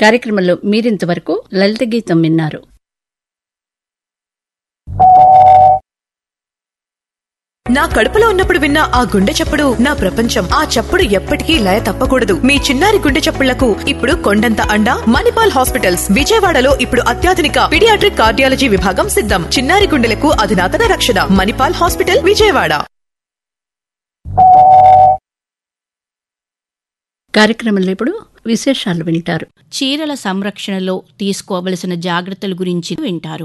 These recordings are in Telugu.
కార్యక్రమంలో మీరింతవరకు లలిత గీతం విన్నారు నా కడుపులో ఉన్నప్పుడు విన్న ఆ గుండె చప్పుడు నా ప్రపంచం ఆ చప్పుడు ఎప్పటికీ లయ తప్పకూడదు మీ చిన్నారి గుండె చప్పుళ్లకు ఇప్పుడు కొండంత అండ మణిపాల్ హాస్పిటల్స్ విజయవాడలో ఇప్పుడు అత్యాధునిక పిడియాట్రిక్ కార్డియాలజీ విభాగం సిద్ధం చిన్నారి గుండెలకు అధునాతన రక్షణ మణిపాల్ హాస్పిటల్ విజయవాడ కార్యక్రమంలో ఇప్పుడు విశేషాలు వింటారు చీరల సంరక్షణలో తీసుకోవలసిన జాగ్రత్తల గురించి వింటారు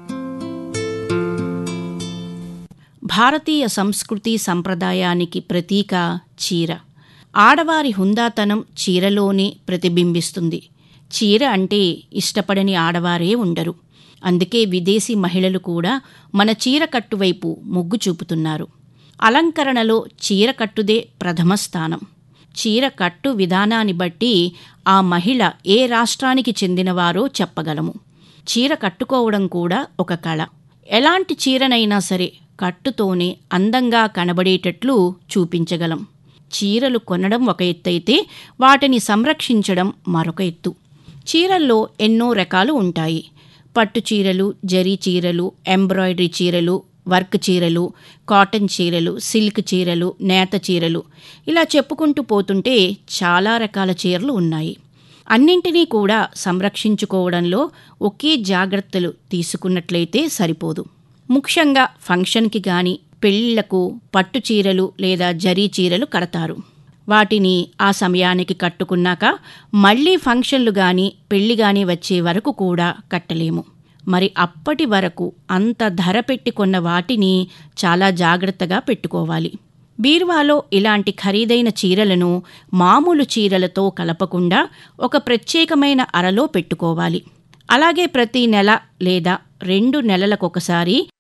భారతీయ సంస్కృతి సంప్రదాయానికి ప్రతీక చీర ఆడవారి హుందాతనం చీరలోనే ప్రతిబింబిస్తుంది చీర అంటే ఇష్టపడని ఆడవారే ఉండరు అందుకే విదేశీ మహిళలు కూడా మన చీర కట్టువైపు మొగ్గు చూపుతున్నారు అలంకరణలో చీర కట్టుదే ప్రథమ స్థానం చీర కట్టు విధానాన్ని బట్టి ఆ మహిళ ఏ రాష్ట్రానికి చెందినవారో చెప్పగలము చీర కట్టుకోవడం కూడా ఒక కళ ఎలాంటి చీరనైనా సరే కట్టుతోనే అందంగా కనబడేటట్లు చూపించగలం చీరలు కొనడం ఒక ఎత్తైతే వాటిని సంరక్షించడం మరొక ఎత్తు చీరల్లో ఎన్నో రకాలు ఉంటాయి పట్టు చీరలు జరీ చీరలు ఎంబ్రాయిడరీ చీరలు వర్క్ చీరలు కాటన్ చీరలు సిల్క్ చీరలు నేత చీరలు ఇలా చెప్పుకుంటూ పోతుంటే చాలా రకాల చీరలు ఉన్నాయి అన్నింటినీ కూడా సంరక్షించుకోవడంలో ఒకే జాగ్రత్తలు తీసుకున్నట్లయితే సరిపోదు ముఖ్యంగా ఫంక్షన్కి గాని పెళ్లిళ్లకు పట్టు చీరలు లేదా జరీ చీరలు కడతారు వాటిని ఆ సమయానికి కట్టుకున్నాక మళ్ళీ ఫంక్షన్లు గాని పెళ్లి గాని వచ్చే వరకు కూడా కట్టలేము మరి అప్పటి వరకు అంత ధర పెట్టి కొన్న వాటిని చాలా జాగ్రత్తగా పెట్టుకోవాలి బీర్వాలో ఇలాంటి ఖరీదైన చీరలను మామూలు చీరలతో కలపకుండా ఒక ప్రత్యేకమైన అరలో పెట్టుకోవాలి అలాగే ప్రతి నెల లేదా రెండు నెలలకొకసారి